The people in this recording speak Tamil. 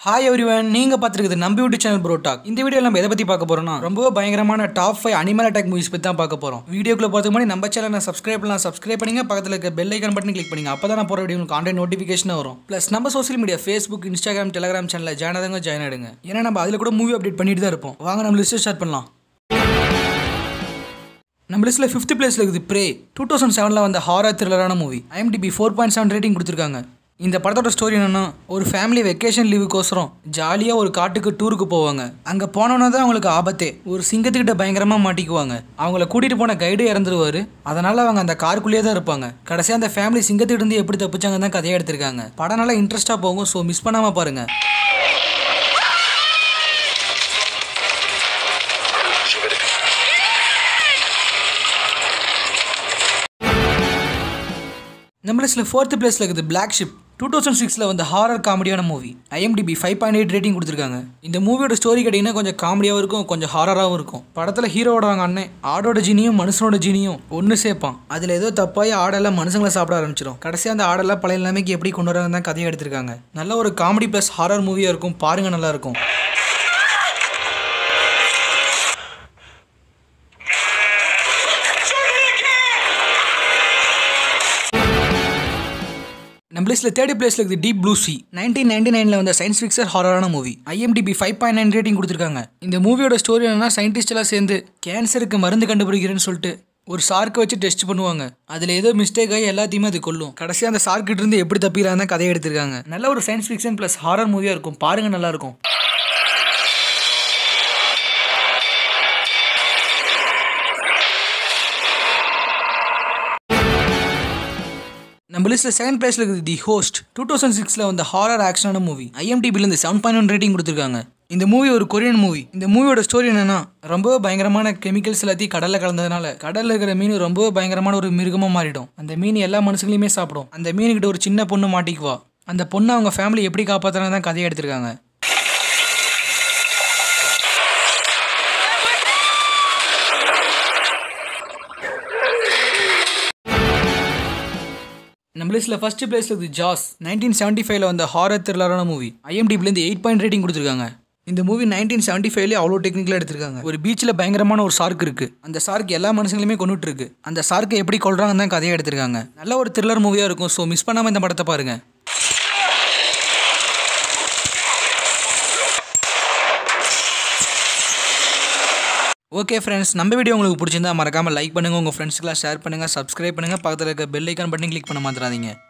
ஹாய் எவ்ரிவன் நீங்க பார்த்துருக்குது நம்ம யூடியூப் சேனல் ப்ரோ டாக் இந்த வீடியோ நம்ம எதை பத்தி பார்க்க போறோம்னா ரொம்ப பயங்கரமான top five animal attack movies பத்தி தான் பார்க்க போறோம் வீடியோக்குள்ள பார்த்து முன்னாடி நம்ம சேனலை சப்ஸ்கிரைப் பண்ணலாம் சப்ஸ்கிரைப் பண்ணுங்க பக்கத்துல இருக்க பெல் ஐக்கான் பட்டன் கிளிக் பண்ணுங்க அப்பதான் நான் போற வீடியோ உங்களுக்கு ஆன்லைன் நோட்டிஃபிகேஷன் வரும் ப்ளஸ் நம்ம social media Facebook Instagram Telegram சேனலில் ஜாயின் ஆதவங்க ஜாயின் ஆயிடுங்க ஏன்னா நம்ம அதில் கூட மூவி அப்டேட் பண்ணிட்டு தான் இருப்போம் வாங்க நம்ம லிஸ்ட் ஸ்டார்ட் பண்ணலாம் நம்ம லிஸ்ட்டில் ஃபிஃப்த் பிளேஸில் இருக்குது ப்ரே டூ தௌசண்ட் செவனில் வந்த ஹாரர் த்ரில்லரான movie IMDb four point seven rating கொடுத்துருக்காங்க இந்த படத்தோட ஸ்டோரி என்னன்னா ஒரு ஃபேமிலி வெக்கேஷன் லீவுக்கோசரம் ஜாலியாக ஒரு காட்டுக்கு டூருக்கு போவாங்க அங்கே போனோன்னா தான் அவங்களுக்கு ஆபத்தே ஒரு சிங்கத்துக்கிட்ட பயங்கரமாக மாட்டிக்குவாங்க அவங்கள கூட்டிகிட்டு போன கைடு இறந்துருவாரு அதனால் அவங்க அந்த காருக்குள்ளேயே தான் இருப்பாங்க கடைசியாக அந்த ஃபேமிலி சிங்கத்துக்கிட்ட இருந்து எப்படி தப்பிச்சாங்க தான் கதையை எடுத்திருக்காங்க படம் நல்லா இன்ட்ரெஸ்ட்டாக போகும் ஸோ மிஸ் பண்ணாமல் பாருங்கள் நம்ம லிஸ்ட்டில் ஃபோர்த் பிளேஸில் இருக்குது பிளாக் ஷிப் டூ தௌசண்ட் சிக்ஸில் வந்து ஹாரர் காமெடியான movie IMDb five point eight rating கொடுத்துருக்காங்க இந்த மூவியோட ஸ்டோரி கேட்டிங்கன்னா கொஞ்சம் காமெடியாகவும் இருக்கும் கொஞ்சம் ஹாரராகவும் இருக்கும் படத்தில் ஹீரோவோட அவங்க அண்ணன் ஆடோட ஜீனியும் மனுஷனோட ஜீனியும் ஒன்று சேர்ப்பான் அதில் ஏதோ தப்பாகி ஆடெல்லாம் மனுஷங்களை சாப்பிட ஆரம்பிச்சிடும் கடைசியாக அந்த ஆடெல்லாம் பழைய நிலைமைக்கு எப்படி கொண்டு வராங்க தான் கதையை எடுத்திருக்காங்க நல்ல ஒரு காமெடி ப்ளஸ் ஹாரர் மூவியாக இருக்கும் பாருங்க நல்லா இருக்கும் நம்ம லிஸ்ட்டில் தேர்ட் பிளேஸில் இருக்குது deep blue sea nineteen ninety நைனில் வந்த சயின்ஸ் ஃபிக்சர் ஹாரரான movie IMDb five point nine rating கொடுத்துருக்காங்க இந்த மூவியோட ஸ்டோரி என்னன்னா சயின்டிஸ்ட் எல்லாம் சேர்ந்து கேன்சருக்கு மருந்து கண்டுபிடிக்கிறேன்னு சொல்லிட்டு ஒரு சார்க்கை வச்சு டெஸ்ட் பண்ணுவாங்க அதில் ஏதோ மிஸ்டேக் ஆகி எல்லாத்தையுமே அது கொல்லும் கடைசியாக அந்த சார்க்கிட்ட இருந்து எப்படி தப்பிக்கிறாங்க தான் கதையை எடுத்திருக்காங்க நல்ல ஒரு சயின்ஸ் ஃபிக்ஷன் ப்ளஸ் ஹாரர் மூவியாக இருக்கும் பாருங்க நல்லா இருக்கும் நம்ம லிஸ்ட்டில் செகண்ட் பிளேஸில் இருக்குது தி ஹோஸ்ட் டூ தௌசண்ட் சிக்ஸில் வந்த ஹாரர் ஆக்ஷனான மூவி ஐஎம்டிபிலேருந்து செவன் பாயிண்ட் ஒன் ரேட்டிங் கொடுத்துருக்காங்க இந்த மூவி ஒரு கொரியன் மூவி இந்த மூவியோட ஸ்டோரி என்னன்னா ரொம்ப பயங்கரமான கெமிக்கல்ஸ் எல்லாத்தையும் கடலில் கலந்ததுனால கடலில் இருக்கிற மீன் ரொம்ப பயங்கரமான ஒரு மிருகமாக மாறிடும் அந்த மீன் எல்லா மனுஷங்களையுமே சாப்பிடும் அந்த மீனுக்கிட்ட ஒரு சின்ன பொண்ணு மாட்டிக்குவா அந்த பொண்ணை அவங்க ஃபேமிலி எப்படி காப்பாற்றுறாங்க தான் கதையை எடுத்திருக்காங்க நம்ம லிஸ்ட்டில் ஃபர்ஸ்ட் பிளேஸில் இருக்குது ஜாஸ் நைன்டீன் செவன்ட்டி ஃபைவ்ல வந்த ஹாரர் த்ரில்லரான மூவி ஐஎம்டிபிலேருந்து எயிட் பாயிண்ட் ரேட்டிங் கொடுத்துருக்காங்க இந்த மூவி நைன்டீன் செவன்ட்டி ஃபைவ்லேயே அவ்வளோ டெக்னிக்கலாக எடுத்திருக்காங்க ஒரு பீச்சில் பயங்கரமான ஒரு சார்க் இருக்குது அந்த சார்க் எல்லா மனுஷங்களுமே கொண்டுட்டு இருக்கு அந்த சார்க்கை எப்படி கொள்றாங்கன்னு தான் கதையை எடுத்திருக்காங்க நல்ல ஒரு த்ரில்லர் மூவியாக இருக்கும் ஸோ மிஸ் பண்ணாமல் இந்த படத்தை பாருங்க ஓகே ஃப்ரெண்ட்ஸ் நம்ம வீடியோ உங்களுக்கு பிடிச்சிருந்தா மறக்காமல் லைக் பண்ணுங்கள் உங்கள் ஃப்ரெண்ட்ஸ்க்கெலாம் ஷேர் பண்ணுங்கள் சப்ஸ்கிரைப் பண்ணுங்கள் பக்கத்தில் இருக்க பெல் ஐக்கான் பட்டன் கிளிக் பண்ண மாத்திராதீங்க